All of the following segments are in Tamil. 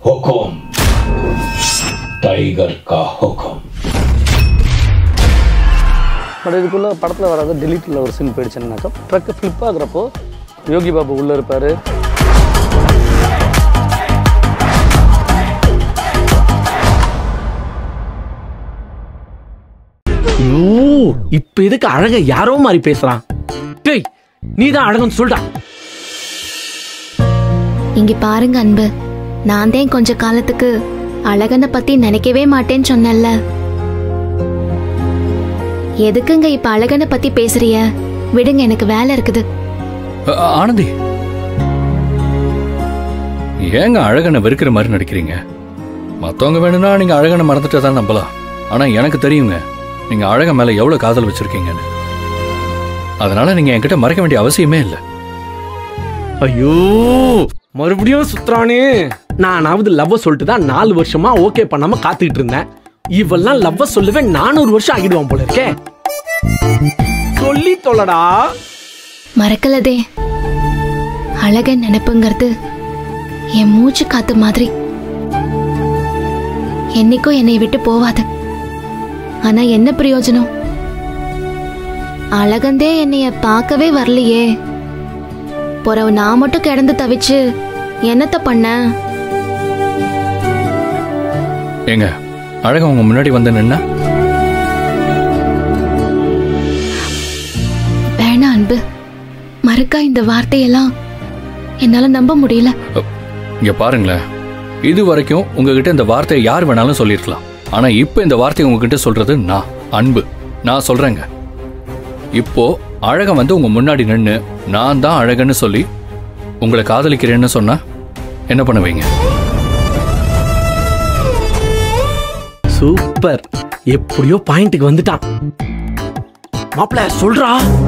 हुक्म टाइगर का हुक्म பட் இதுக்குள்ளே படத்தில் வராத டெலிட்டில் ஒரு சீன் போயிடுச்சுன்னாக்கா ட்ரக்கு ஃப்ளிப் ஆகுறப்போ யோகி பாபு உள்ளே இருப்பார் ஐயோ இப்ப எதுக்கு அழக யாரோ மாதிரி பேசுறான் டேய் நீ தான் அழகுன்னு சொல்லிட்டா இங்க பாருங்க அன்பு நான் தான் கொஞ்ச காலத்துக்கு அழகனை பத்தி நினைக்கவே மாட்டேன்னு சொன்னேன்ல எதுக்குங்க இப்ப அழகனை பத்தி பேசுறிய விடுங்க எனக்கு வேலை இருக்குது அ- அ- ஆனந்தி ஏங்க அழகனை வெறுக்கிற மாதிரி நடிக்கிறீங்க மத்தவங்க வேணும்னா நீங்க அழகனை மறந்துட்டா தான் நம்பலாம் ஆனா எனக்கு தெரியுங்க நீங்க அழகன் மேல எவ்வளவு காதல் வச்சிருக்கீங்கன்னு அதனால நீங்க என்கிட்ட மறைக்க வேண்டிய அவசியமே இல்லை ஐயோ மறுபடியும் சுத்துறானே நானாவது லவ் சொல்லிட்டு தான் நாலு வருஷமா ஓகே பண்ணாம காத்துக்கிட்டு இருந்தேன் இவெல்லாம் லவ் சொல்லவே நானூறு வருஷம் ஆகிடுவான் போல இருக்கே சொல்லி தொலைடா மறக்கலதே அழகன் நினைப்புங்கிறது என் மூச்சு காத்து மாதிரி என்னைக்கும் என்னை விட்டு போவாது ஆனா என்ன பிரயோஜனம் அழகந்தே என்னைய பார்க்கவே வரலையே பிறவு நான் மட்டும் கிடந்து தவிச்சு என்னத்த பண்ண ஏங்க அழகன் உங்க முன்னாடி வந்து நின்னா வேணாம் அன்பு மறுக்கா இந்த வார்த்தையெல்லாம் என்னால நம்ப முடியல இங்க பாருங்களேன் இது வரைக்கும் உங்ககிட்ட இந்த வார்த்தையை யார் வேணாலும் சொல்லியிருக்கலாம் ஆனா இப்போ இந்த வார்த்தையை உங்ககிட்ட சொல்றது நான் அன்பு நான் சொல்றேங்க இப்போ அழகன் வந்து உங்க முன்னாடி நின்னு நான் தான் அழகன்னு சொல்லி உங்களை காதலிக்கிறேன்னு சொன்னா என்ன பண்ணுவீங்க சூப்பர் எப்படியோ பாயிண்ட்டுக்கு வந்துட்டான் மாப்பிள சொல்றா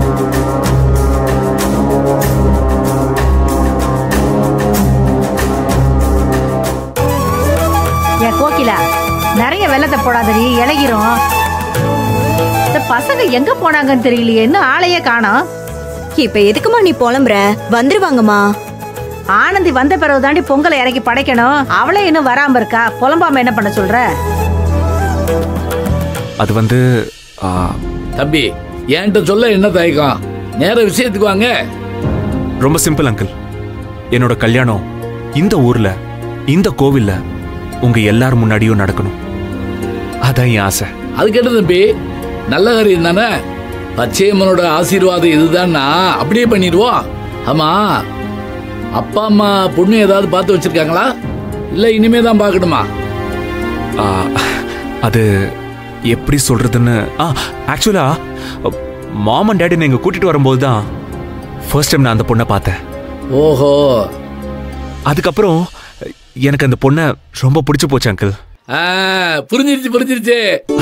என் கோகிலா நிறைய வெள்ளத்தை போடாதடி இழகிரும் இந்த பசங்க எங்க போனாங்கன்னு தெரியலையே இன்னும் ஆளையே காணோம் இப்ப எதுக்குமா நீ புலம்புற வந்துருவாங்கம்மா ஆனந்தி வந்த பிறகு தாண்டி பொங்கலை இறக்கி படைக்கணும் அவளே இன்னும் வராம இருக்கா புலம்பாம என்ன பண்ண சொல்ற அது வந்து ஆ, தம்பி என்கிட்ட சொல்ல என்ன தயக்கம் நேர விஷயத்துக்கு வாங்க ரொம்ப சிம்பிள் அங்கிள் என்னோட கல்யாணம் இந்த ஊர்ல இந்த கோவில்ல உங்க எல்லார் முன்னாடியும் நடக்கணும் அதான் என் ஆசை அது கேட்ட தம்பி நல்ல காரியம் தானே பச்சையம்மனோட ஆசீர்வாதம் இதுதான்னா அப்படியே பண்ணிடுவோம் ஆமா அப்பா அம்மா பொண்ணு ஏதாவது பார்த்து வச்சிருக்காங்களா இல்ல இனிமே தான் பார்க்கணுமா ஆ, அது எப்படி சொல்றதுன்னு ஆ ஆக்சுவலா மாம் அண்ட் டேடி எங்க கூட்டிட்டு வரும்போது தான் ஃபர்ஸ்ட் டைம் நான் அந்த பொண்ணை பார்த்தேன் ஓஹோ அதுக்கப்புறம் எனக்கு அந்த பொண்ணை ரொம்ப பிடிச்சு போச்சு அங்கிள் ஆ, புரிஞ்சிருச்சு புரிஞ்சிருச்சு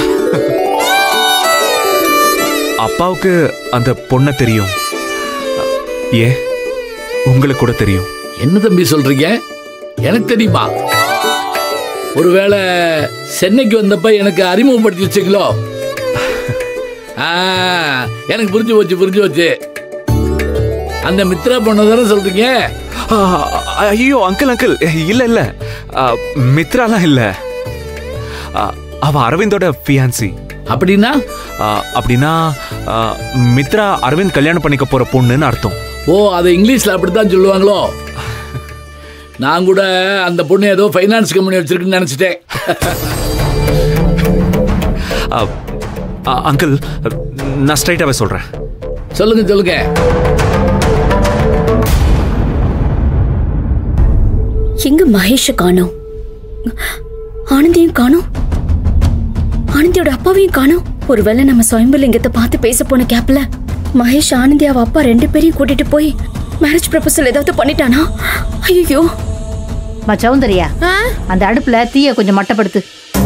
அப்பாவுக்கு அந்த பொண்ணை தெரியும் ஏன் உங்களுக்கு கூட தெரியும் என்ன தம்பி சொல்றீங்க எனக்கு தெரியுமா ஒருவேளை சென்னைக்கு வந்தப்ப எனக்கு அறிமுகப்படுத்தி வச்சீங்களோ ஆ, எனக்கு புரிஞ்சு போச்சு புரிஞ்சு போச்சு அந்த மித்ரா பொண்ணு தானே சொல்றீங்க ஆ, ஐயோ அங்கிள் அங்கிள் இல்ல இல்ல ஆ, மித்ராலாம் இல்ல ஆ, அவ அரவிந்தோட ஃபியான்சி அப்படின்னா அப்படின்னா ஆ, மித்ரா அரவிந்த் கல்யாணம் பண்ணிக்க போற பொண்ணுன்னு அர்த்தம் ஓ அதை இங்கிலீஷ்ல அப்படித்தான் சொல்லுவாங்களோ நான் கூட அந்த பொண்ணு ஏதோ ஃபைனான்ஸ் கம்பெனி வச்சிருக்குன்னு நினைச்சிட்டேன் ஆ, ஆ, அங்கிள் நான் ஸ்ட்ரைட்டாவே சொல்றேன் சொல்லுங்க சொல்லுங்க எங்க மகேஷ காணோம் ஆனந்தியும் காணோம் ஆனந்தியோட அப்பாவையும் காணோம் ஒருவேளை நம்ம சுயம்பலிங்கத்தை பார்த்து பேச போன கேப்ல மகேஷ் ஆனந்தி அவ அப்பா ரெண்டு பேரையும் கூட்டிட்டு போய் மேரேஜ் ப்ரப்போசல் ஏதாவது பண்ணிட்டானா ஐயோ மா சௌந்தர்யா அந்த அடுப்புல தீய கொஞ்சம் மட்டப்படுத்து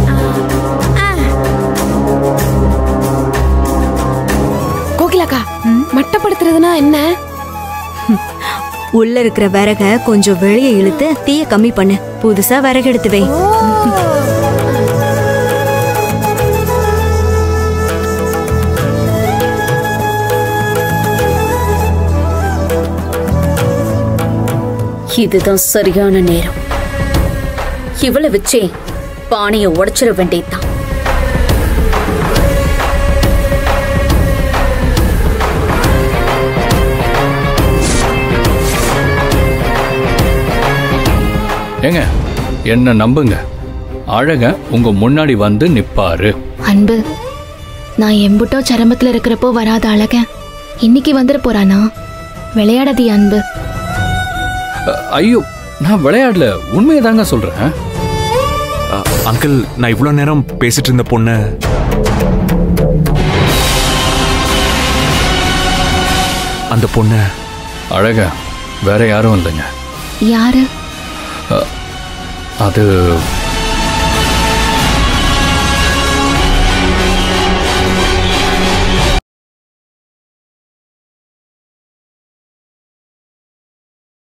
கோகிலாக்கா மட்டப்படுத்துறதுனா என்ன உள்ள இருக்கிற விறக கொஞ்சம் வெளியே இழுத்து தீய கம்மி பண்ணு புதுசா விறகு எடுத்து வை இதுதான் சரியான நேரம் இவளை வச்சே பானையை உடைச்சிட வேண்டியதுதான் ஏங்க என்ன நம்புங்க அழக உங்க முன்னாடி வந்து நிப்பாரு அன்பு நான் எம்புட்டோ சரமத்துல இருக்கிறப்போ வராத அழக இன்னைக்கு வந்துட போறானா விளையாடாதி அன்பு அ- ஐயோ நான் விளையாடல உண்மையை தாங்க சொல்றேன் அ, அங்கிள் நான் இவ்வளோ நேரம் பேசிட்டு இருந்த பொண்ணு அந்த பொண்ணு அழக வேற யாரும் இல்லைங்க யாரு அது